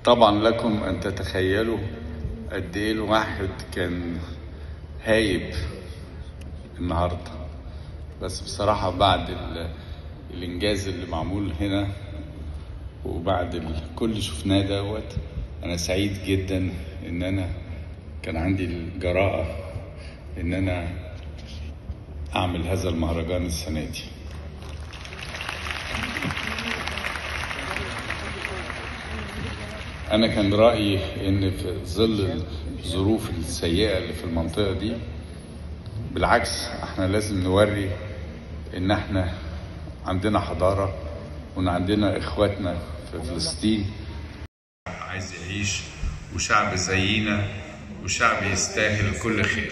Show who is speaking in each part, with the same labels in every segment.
Speaker 1: طبعا لكم ان تتخيلوا قد ايه الواحد كان هايب النهارده بس بصراحه بعد ال- الانجاز اللي معمول هنا وبعد ال- كل اللي شفناه دوت انا سعيد جدا ان انا كان عندي الجراءه ان انا اعمل هذا المهرجان السنه دي أنا كان رأيي إن في ظل الظروف السيئة اللي في المنطقة دي بالعكس إحنا لازم نوري إن إحنا عندنا حضارة وإن عندنا إخواتنا في فلسطين عايز يعيش وشعب زينا وشعب يستاهل كل خير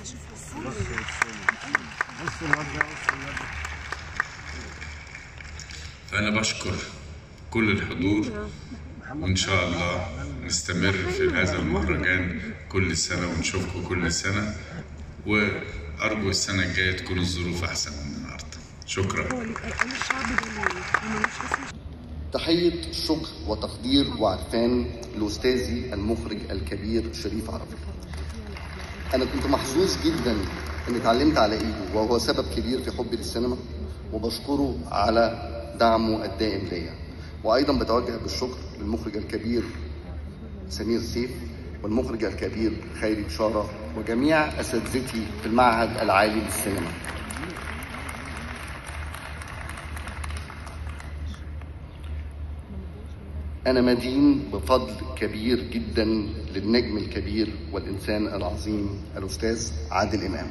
Speaker 1: فأنا بشكر كل الحضور وإن شاء الله نستمر في هذا المهرجان كل سنة ونشوفكم كل سنة وأرجو السنة الجاية تكون الظروف أحسن من النهاردة شكرا
Speaker 2: تحية شكر وتقدير وعرفان لأستاذي المخرج الكبير شريف عرفة أنا كنت محظوظ جدا إني اتعلمت على إيده وهو سبب كبير في حبي للسينما وبشكره على دعمه الدائم ليا وأيضا بتوجه بالشكر للمخرج الكبير سمير سيف والمخرج الكبير خيري بشارة وجميع أساتذتي في المعهد العالي للسينما أنا مدين بفضل كبير جدا للنجم الكبير والإنسان العظيم الأستاذ عادل إمام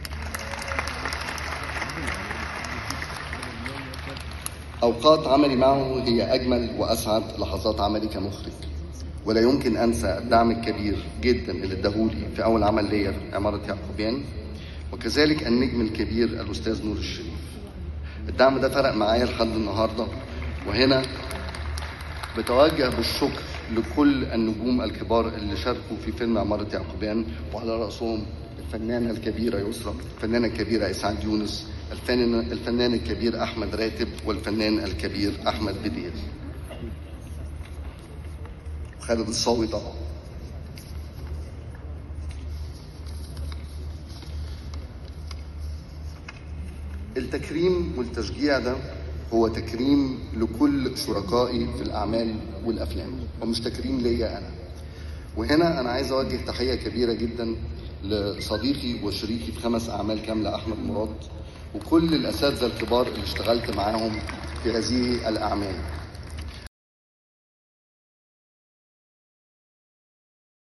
Speaker 2: أوقات عملي معه هي أجمل وأسعد لحظات عملي كمخرج ولا يمكن أنسى الدعم الكبير جدا اللي اداهولي في أول عمل ليا في عمارة يعقوبيان وكذلك النجم الكبير الأستاذ نور الشريف الدعم ده فرق معايا لحد النهارده وهنا بتوجه بالشكر لكل النجوم الكبار اللي شاركوا في فيلم عمارة يعقوبيان وعلى رأسهم الفنانة الكبيرة يسرا الفنانة الكبيرة إسعاد يونس الفنان الفنان الكبير أحمد راتب والفنان الكبير أحمد بدير خالد الصاوي طبعا التكريم والتشجيع ده هو تكريم لكل شركائي في الأعمال والأفلام ومش تكريم ليا أنا وهنا أنا عايز أوجه تحية كبيرة جدا لصديقي وشريكي في خمس أعمال كاملة أحمد مراد وكل الأساتذة الكبار اللي اشتغلت معاهم في هذه الأعمال